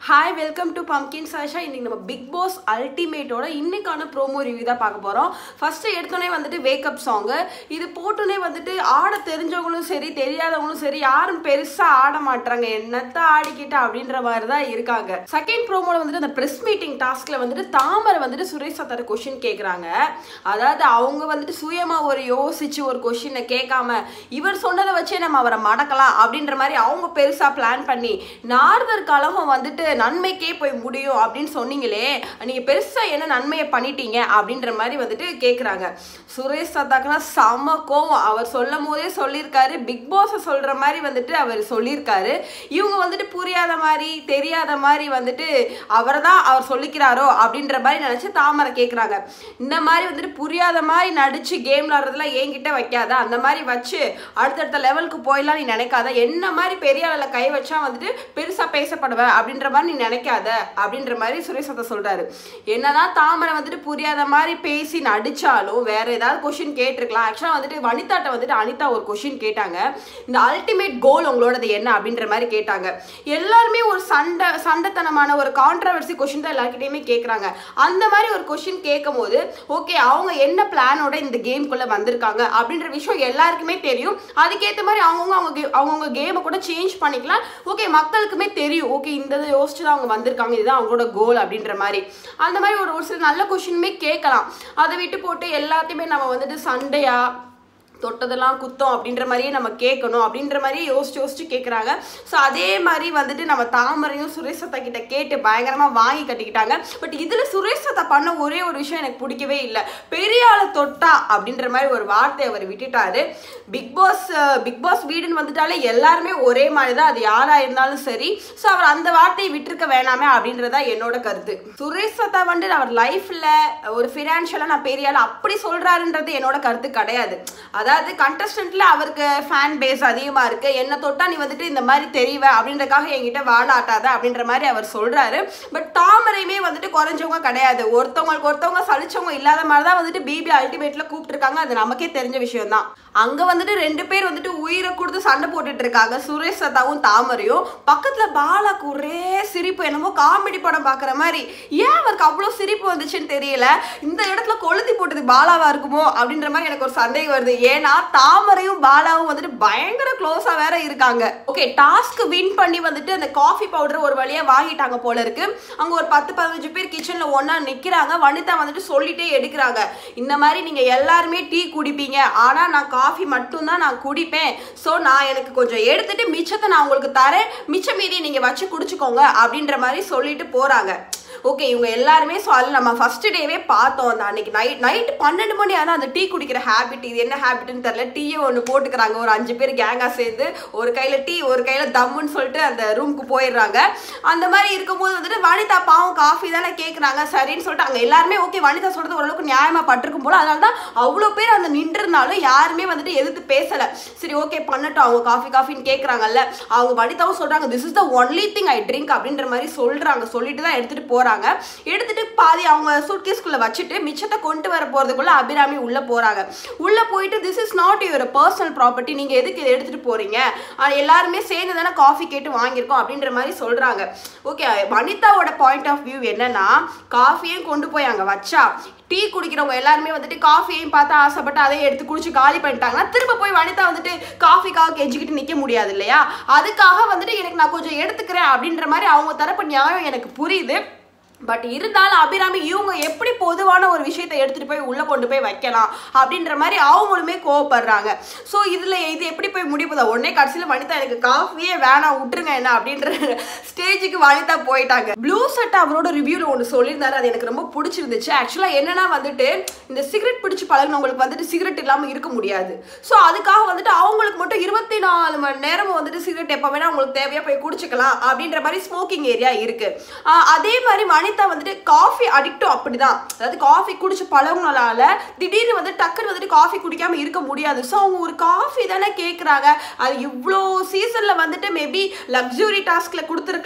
hi welcome to pumpkin Sasha இன்னைக்கு நம்ம big pass அல்டிமேட்டோட இன்னைக்கான ப்ரோமோ ரிவ்யூ தான் பார்க்க போகிறோம் ஃபஸ்ட்டு எடுத்தோடனே வந்துட்டு வேக்கப் சாங்கு இது போட்டோன்னே வந்துட்டு ஆட தெரிஞ்சவங்களும் சரி தெரியாதவங்களும் சரி யாரும் பெருசாக ஆட மாட்டாங்க என்னத்த ஆடிக்கிட்டு அப்படின்ற மாதிரி தான் இருக்காங்க செகண்ட் ப்ரோமோல வந்துட்டு அந்த ப்ரெஸ் மீட்டிங் டாஸ்க்ல வந்துட்டு தாமரை வந்துட்டு சுரேஷ் சத்தார கொஷின் கேட்குறாங்க அதாவது அவங்க வந்துட்டு சுயமாக ஒரு யோசிச்சு ஒரு கொஷினை கேட்காம இவர் சொன்னதை வச்சே நம்ம அவரை மடக்கலாம் அப்படின்ற மாதிரி அவங்க பெருசாக பிளான் பண்ணி நார்வர் கழகம் வந்துட்டு நன்மைக்கே போய் முடியும் அப்படின்னு சொன்னீங்களே நீங்கள் பெருசாக என்ன நன்மையை பண்ணிட்டீங்க அப்படின்ற மாதிரி வந்துட்டு கேட்குறாங்க சுரேஷ் சத்தாக்குனா செம கோவம் அவர் சொல்லும் போதே சொல்லியிருக்காரு பிக் பாஸை சொல்கிற மாதிரி வந்துட்டு அவர் சொல்லியிருக்காரு இவங்க வந்துட்டு புரியாத மாதிரி தெரியாத மாதிரி வந்துட்டு அவர் தான் அவர் சொல்லிக்கிறாரோ அப்படின்ற மாதிரி நினச்சி தாமரை கேட்குறாங்க இந்த மாதிரி வந்துட்டு புரியாத மாதிரி நடிச்சு கேம் விளாட்றதுலாம் என்கிட்ட வைக்காத அந்த மாதிரி வச்சு அடுத்தடுத்த லெவலுக்கு போயிடலாம் நீ நினைக்காத என்ன மாதிரி பெரிய அளவில் கை வச்சா வந்துட்டு பெருசாக பேசப்படுவ அப்படின்ற மாதிரி நீ நினைக்காத அப்படின்ற மாதிரி சுரேஷ் சத்தா சொல்கிறாரு என்னதான் தாமரை வந்துட்டு புரியாத மாதிரி பேசி நடிச்சாலும் வேற ஏதாவது கொஷின் கேட்டிருக்கலாம் ஆக்சுவலாக வந்துட்டு வனிதாட்ட வந்துட்டு அனிதா ஒரு கொஷின் கேட்டாங்க இந்த அல்டிமேட் கோல் உங்களோடது என்ன அப்படின்ற மாதிரி கேட்டாங்க எல்லாருமே ஒரு சண்டை சண்டைத்தனமான ஒரு கான்ட்ரவர்சி கொஷின் தான் எல்லாருக்கிட்டையுமே கேட்குறாங்க அந்த மாதிரி ஒரு கொஷின் கேட்கும் போது ஓகே அவங்க என்ன பிளானோட இந்த கேம்குள்ளே வந்திருக்காங்க அப்படின்ற விஷயம் எல்லாருக்குமே தெரியும் அதுக்கேற்ற மாதிரி அவங்கவுங்க அவங்க கே- அவங்கவுங்க கேமை கூட சேஞ்ச் பண்ணிக்கலாம் ஓகே மக்களுக்குமே தெரியும் ஓகே இந்த இதை யோசிச்சு தான் அவங்க வந்திருக்காங்க இதுதான் அவங்களோட கோல் அப்படின்ற மாதிரி அந்த மாதிரி ஒரு ஒரு சில நல்ல கொஷினுமே கேட்கலாம் அதை விட்டு போட்டு எல்லாத்தையுமே நம்ம வந்துட்டு சண்டையா தொட்டதெல்லாம் குத்தம் அப்படின்ற மாதிரியே நம்ம கேட்கணும் அப்படின்ற மாதிரியே யோசிச்சு யோசிச்சு கேட்குறாங்க ஸோ அதே மாதிரி வந்துட்டு நம்ம தாமரையும் சுரேஷ் சத்தா கிட்ட கேட்டு பயங்கரமாக வாங்கி கட்டிக்கிட்டாங்க பட் இதில் சுரேஷ் சத்தா பண்ண ஒரே ஒரு விஷயம் எனக்கு பிடிக்கவே இல்லை பெரிய ஆளை தொட்டா அப்படின்ற மாதிரி ஒரு வார்த்தை அவர் விட்டுட்டாரு பிக் பாஸ் பிக் பாஸ் வீடுன்னு வந்துட்டாலே எல்லாருமே ஒரே மாதிரி தான் அது யாராக இருந்தாலும் சரி ஸோ அவர் அந்த வார்த்தையை விட்டுருக்க வேணாமே அப்படின்றதா என்னோட கருத்து சுரேஷ் சத்தா வந்துட்டு அவர் லைஃப்பில் ஒரு ஃபினான்ஷியலாக நான் பெரிய ஆள் அப்படி சொல்கிறாருன்றது என்னோட கருத்து கிடையாது அதாவது கண்டஸ்டன்ட்ல அவருக்கு ஃபேன் பேஸ் அதிகமாக இருக்கு என்ன தொட்டா நீ வந்துட்டு இந்த மாதிரி தெரிவ அப்படின்றக்காக என்கிட்ட வாழாட்டாத அப்படின்ற மாதிரி அவர் சொல்றாரு பட் தாமரையுமே வந்துட்டு குறைஞ்சவங்க கிடையாது ஒருத்தவங்களுக்கு ஒருத்தவங்க சலிச்சவங்க இல்லாத மாதிரி தான் வந்துட்டு பிபி அல்டிமேட்ல கூப்பிட்டுருக்காங்க அது நமக்கே தெரிஞ்ச விஷயம் தான் அங்க வந்துட்டு ரெண்டு பேர் வந்துட்டு உயிரை கொடுத்து சண்டை போட்டுட்டு இருக்காங்க சுரேஷ் சத்தாவும் தாமரையும் பக்கத்துல பாலாக்கு ஒரே சிரிப்பு என்னமோ காமெடி படம் பாக்குற மாதிரி ஏன் அவருக்கு அவ்வளோ சிரிப்பு வந்துச்சுன்னு தெரியல இந்த இடத்துல கொளுத்தி போட்டது பாலாவா இருக்குமோ அப்படின்ற மாதிரி எனக்கு ஒரு சந்தேகம் வருது ஏன்னா தாமரையும் பாலாவும் வந்துட்டு பயங்கர க்ளோஸா வேற இருக்காங்க ஓகே டாஸ்க் வின் பண்ணி வந்துட்டு அந்த காஃபி பவுடர் ஒரு வழியா வாங்கிட்டாங்க போல இருக்கு அங்க ஒரு பத்து பதினஞ்சு பேர் கிச்சன்ல ஒண்ணா நிக்கிறாங்க வனிதா வந்துட்டு சொல்லிட்டே எடுக்கிறாங்க இந்த மாதிரி நீங்க எல்லாருமே டீ குடிப்பீங்க ஆனா நான் காஃபி மட்டும்தான் நான் குடிப்பேன் ஸோ நான் எனக்கு கொஞ்சம் எடுத்துட்டு மிச்சத்தை நான் உங்களுக்கு தரேன் மிச்ச மீதி நீங்க வச்சு குடிச்சுக்கோங்க அப்படின்ற மாதிரி சொல்லிட்டு போறாங்க ஓகே இவங்க எல்லாருமே ஸோ அதில் நம்ம ஃபர்ஸ்ட் டேவே பார்த்தோம் அந்த அன்னைக்கு நைட் நைட் பன்னெண்டு மணி ஆனால் அந்த டீ குடிக்கிற ஹேபிட் இது என்ன ஹேபிட்னு தெரில டீயை ஒன்று போட்டுக்கிறாங்க ஒரு அஞ்சு பேர் கேங்காக சேர்ந்து ஒரு கையில் டீ ஒரு கையில் தம்முன்னு சொல்லிட்டு அந்த ரூமுக்கு போயிடுறாங்க அந்த மாதிரி இருக்கும்போது வந்துட்டு வனிதா பாவம் காஃபி தானே கேட்குறாங்க சரின்னு சொல்லிட்டு அங்கே எல்லாருமே ஓகே வனிதா சொல்கிறது ஓரளவுக்கு நியாயமாக பட்டிருக்கும் போல அதனால தான் அவ்வளோ பேர் அந்த நின்றுருந்தாலும் யாருமே வந்துட்டு எதிர்த்து பேசலை சரி ஓகே பண்ணட்டும் அவங்க காஃபி காஃபின்னு கேட்குறாங்கல்ல அவங்க வனிதாவும் சொல்கிறாங்க this is the only thing I drink அப்படின்ற மாதிரி சொல்கிறாங்க சொல்லிட்டு தான் எடுத்துகிட்டு போகிறாங்க எடுத்துட்டு பாதி அவங்க சூட்கேஸ்குள்ளே வச்சுட்டு மிச்சத்தை கொண்டு வர போகிறதுக்குள்ள அபிராமி உள்ளே போகிறாங்க உள்ளே போயிட்டு this is not your personal property நீங்கள் எதுக்கு இதை எடுத்துகிட்டு போகிறீங்க எல்லாருமே சேர்ந்து தானே காஃபி கேட்டு வாங்கியிருக்கோம் அப்படின்ற மாதிரி சொல்கிறாங்க ஓகே வனிதாவோட பாயிண்ட் ஆஃப் வியூ என்னன்னா காஃபியும் கொண்டு போய் அங்கே வச்சா டீ குடிக்கிறவங்க எல்லாருமே வந்துட்டு காஃபியையும் பார்த்து ஆசைப்பட்டு அதை எடுத்து குடிச்சு காலி பண்ணிட்டாங்கன்னா திரும்ப போய் வனிதா வந்துட்டு காஃபிக்காக கெஞ்சிக்கிட்டு நிற்க முடியாது இல்லையா அதுக்காக வந்துட்டு எனக்கு நான் கொஞ்சம் எடுத்துக்கிறேன் அப்படின்ற மாதிரி அவங்க தரப்பு நியாயம் எனக்கு புரியுது பட் இருந்தாலும் அபிராமி இவங்க எப்படி பொதுவான ஒரு விஷயத்தை எடுத்துட்டு போய் உள்ள கொண்டு போய் வைக்கலாம் அப்படின்ற மாதிரி அவங்களுமே கோவப்படுறாங்க ஸோ இதுல இது எப்படி போய் முடிப்பதா உடனே கடைசியில் வனிதா எனக்கு காஃபியே வேணாம் விட்டுருங்க என்ன அப்படின்ற ஸ்டேஜுக்கு வனிதா போயிட்டாங்க ப்ளூ செட் அவரோட ரிவ்யூல ஒன்று சொல்லியிருந்தாரு அது எனக்கு ரொம்ப பிடிச்சிருந்துச்சு ஆக்சுவலாக என்னன்னா வந்துட்டு இந்த சிகரெட் பிடிச்சு பழகினவங்களுக்கு வந்துட்டு சிகரெட் இல்லாமல் இருக்க முடியாது ஸோ அதுக்காக வந்துட்டு அவங்களுக்கு மட்டும் இருபத்தி நாலு மணி நேரம் வந்துட்டு சிகரெட் எப்போ வேணா அவங்களுக்கு தேவையா போய் குடிச்சுக்கலாம் அப்படின்ற மாதிரி ஸ்மோக்கிங் ஏரியா இருக்கு ஆஹ் அதே மாதிரி வனிதா வந்துட்டு காஃபி அடிக்டும் அப்படிதான் அதாவது காஃபி குடிச்சு பழகுனால திடீர்னு வந்து டக்குன்னு வந்துட்டு காஃபி குடிக்காம இருக்க முடியாது ஸோ அவங்க ஒரு காஃபி தானே கேட்குறாங்க அது இவ்வளோ சீசன்ல வந்துட்டு மேபி லக்ஸுரி டாஸ்க்ல கொடுத்துருக்கலாம்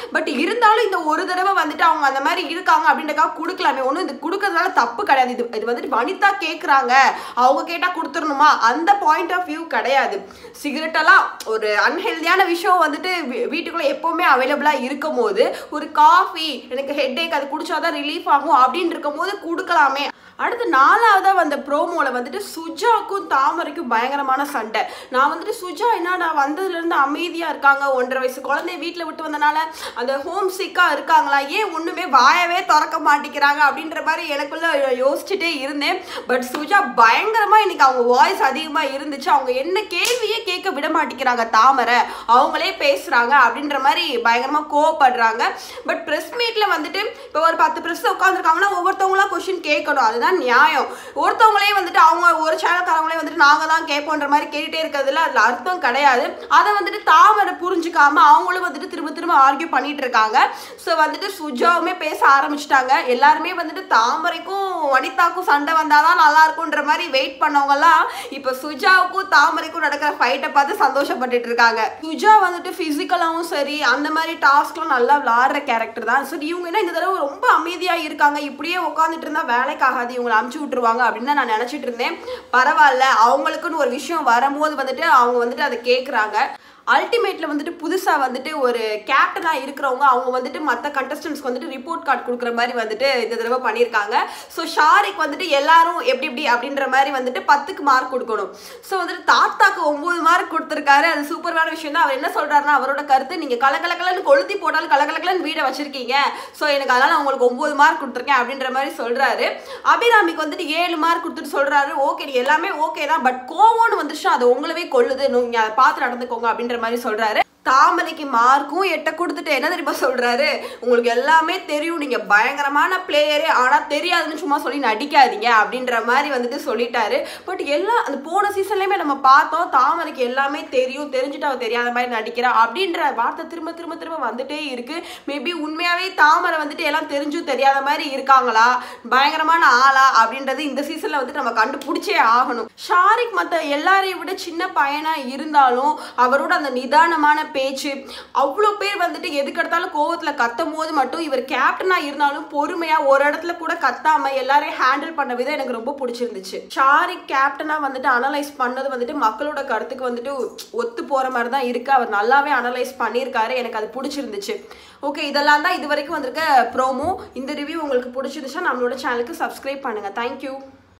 பட் இருந்தாலும் இந்த ஒரு தடவை வந்துட்டு அவங்க அந்த மாதிரி இருக்காங்க அப்படின்றக்காக கொடுக்கலாமே ஒன்றும் இது கொடுக்கறதுனால தப்பு கிடையாது இது இது வந்துட்டு வனிதா கேட்குறாங்க அவங்க கேட்டால் கொடுத்துடணுமா அந்த பாயிண்ட் ஆஃப் வியூ கிடையாது சிகரெட்டெல்லாம் ஒரு அன்ஹெல்தியான விஷயம் வந்துட்டு வீ- வீட்டுக்குள்ள எப்பவுமே அவைலபிளாக இருக்கும் போது ஒரு காஃபி எனக்கு ஹெட் அது குடிச்சாதான் ரிலீஃப் ஆகும் அப்படின்னு இருக்கும் போது கொடுக்கலாமே அடுத்து நாலாவதா வந்த ப்ரோமோல வந்துட்டு சுஜாக்கும் தாமரைக்கும் பயங்கரமான சண்டை நான் வந்துட்டு சுஜா என்னடா வந்ததுலேருந்து அமைதியாக இருக்காங்க ஒன்றரை வயசு குழந்தைய வீட்டில் விட்டு வந்தனால அந்த ஹோம் சிக்காக இருக்காங்களா ஏன் ஒன்றுமே வாயவே திறக்க மாட்டேங்கிறாங்க அப்படின்ற மாதிரி எனக்குள்ள யோசிச்சுட்டே இருந்தேன் பட் சுஜா பயங்கரமாக இன்னைக்கு அவங்க வாய்ஸ் அதிகமாக இருந்துச்சு அவங்க என்ன கேள்வியே கேட்க விட மாட்டேங்கிறாங்க தாமரை அவங்களே பேசுகிறாங்க அப்படின்ற மாதிரி பயங்கரமாக கோவப்படுறாங்க பட் ப்ரெஸ் மீட்டில் வந்துட்டு இப்போ ஒரு பத்து ப்ரெஸ் உட்காந்துருக்காங்கன்னா ஒவ்வொருத்தவங்களா கொஷின் கேட்கணும் அதுதான் நியாயம் ஒருத்தவங்களே வந்துட்டு அவங்க ஒரு சேனல்காரங்களே வந்துட்டு நாங்கள் தான் கேட்போன்ற மாதிரி கேட்டுட்டே இருக்கிறதுல அதில் அர்த்தம் கிடையாது அதை வந்துட்டு தாமரை புரிஞ்சுக்காம அவங்களும் வந்துட்டு திரும்ப திரும்ப ஆர்கியூ பண்ணிட்டு இருக்காங்க ஸோ வந்துட்டு சுஜாவுமே பேச ஆரம்பிச்சிட்டாங்க எல்லாருமே வந்துட்டு தாமரைக்கும் வனிதாக்கும் சண்டை வந்தாதான் நல்லா இருக்கும்ன்ற மாதிரி வெயிட் பண்ணவங்கலாம் இப்போ சுஜாவுக்கும் தாமரைக்கும் நடக்கிற ஃபைட்டை பார்த்து சந்தோஷப்பட்டுட்டு இருக்காங்க சுஜா வந்துட்டு ஃபிசிக்கலாகவும் சரி அந்த மாதிரி டாஸ்க்லாம் நல்லா விளாடுற கேரக்டர் தான் சரி இவங்க என்ன இந்த தடவை ரொம்ப அமைதியாக இருக்காங்க இப்படியே உட்காந்துட்டு இருந்தா வேலைக்கு ஆகாது இவங்களை அமுச்சு விட்டுருவாங்க அப்படின்னு தான் நான் நினச்சிட்டு இருந்தேன் பரவாயில்ல அவங்களுக்குன்னு ஒரு விஷயம் வரும்போது வந்துட்டு அவங்க வந்துட்டு அதை கேட்குறாங்க அல்டிமேட்டில் வந்துட்டு புதுசாக வந்துட்டு ஒரு கேப்டனாக இருக்கிறவங்க அவங்க வந்துட்டு மற்ற கண்டஸ்டன்ஸ்க்கு வந்துட்டு ரிப்போர்ட் கார்டு கொடுக்குற மாதிரி வந்துட்டு இந்த தடவை பண்ணியிருக்காங்க ஸோ ஷாரிக் வந்துட்டு எல்லாரும் எப்படி எப்படி அப்படின்ற மாதிரி வந்துட்டு பத்துக்கு மார்க் கொடுக்கணும் ஸோ வந்துட்டு தாத்தாக்கு ஒம்பது மார்க் கொடுத்துருக்காரு அது சூப்பரான விஷயம் தான் அவர் என்ன சொல்கிறாருன்னா அவரோட கருத்து நீங்கள் கலகலக்கலன்னு கொளுத்தி போட்டாலும் கலகலக்கலன்னு வீடை வச்சிருக்கீங்க ஸோ எனக்கு அதனால் நான் உங்களுக்கு ஒம்பது மார்க் கொடுத்துருக்கேன் அப்படின்ற மாதிரி சொல்கிறாரு அபிராமிக்கு வந்துட்டு ஏழு மார்க் கொடுத்துட்டு சொல்கிறாரு ஓகே நீ எல்லாமே ஓகே தான் பட் கோவம்னு வந்துச்சுன்னா அது உங்களவே கொள்ளுது நீங்கள் அதை பார்த்து நடந்துக்கோங்க அப்படின்ற மாதிரி சொல்கிறாரு தாமரைக்கு மார்க்கும் எட்ட கொடுத்துட்டு என்ன தெரியுமா சொல்றாரு உங்களுக்கு எல்லாமே தெரியும் நீங்க பயங்கரமான பிளேயரு ஆனா தெரியாதுன்னு சும்மா சொல்லி நடிக்காதீங்க அப்படின்ற மாதிரி வந்துட்டு சொல்லிட்டாரு பட் எல்லாம் அந்த போன சீசன்லயுமே நம்ம பார்த்தோம் தாமரைக்கு எல்லாமே தெரியும் தெரிஞ்சுட்டு அவ தெரியாத மாதிரி நடிக்கிறா அப்படின்ற வார்த்தை திரும்ப திரும்ப திரும்ப வந்துட்டே இருக்கு மேபி உண்மையாவே தாமரை வந்துட்டு எல்லாம் தெரிஞ்சும் தெரியாத மாதிரி இருக்காங்களா பயங்கரமான ஆளா அப்படின்றது இந்த சீசன்ல வந்துட்டு நம்ம கண்டுபிடிச்சே ஆகணும் ஷாரிக் மத்த எல்லாரையும் விட சின்ன பையனா இருந்தாலும் அவரோட அந்த நிதானமான பேச்சு அவ்வளோ பேர் வந்துட்டு எதுக்கெடுத்தாலும் கோவத்துல கத்தும் போது மட்டும் இவர் கேப்டனா இருந்தாலும் பொறுமையா ஒரு இடத்துல கூட கத்தாம எல்லாரையும் ஹேண்டில் பண்ண விதம் எனக்கு ரொம்ப பிடிச்சிருந்துச்சு ஷாரிக் கேப்டனா வந்துட்டு அனலைஸ் பண்ணது வந்துட்டு மக்களோட கருத்துக்கு வந்துட்டு ஒத்து போற மாதிரி தான் இருக்கு அவர் நல்லாவே அனலைஸ் பண்ணியிருக்காரு எனக்கு அது பிடிச்சிருந்துச்சு ஓகே இதெல்லாம் தான் இது வரைக்கும் வந்திருக்க ப்ரோமோ இந்த ரிவ்யூ உங்களுக்கு பிடிச்சிருந்துச்சா நம்மளோட சேனலுக்கு சப்ஸ்கிரைப் பண்ணுங்க தேங்க்யூ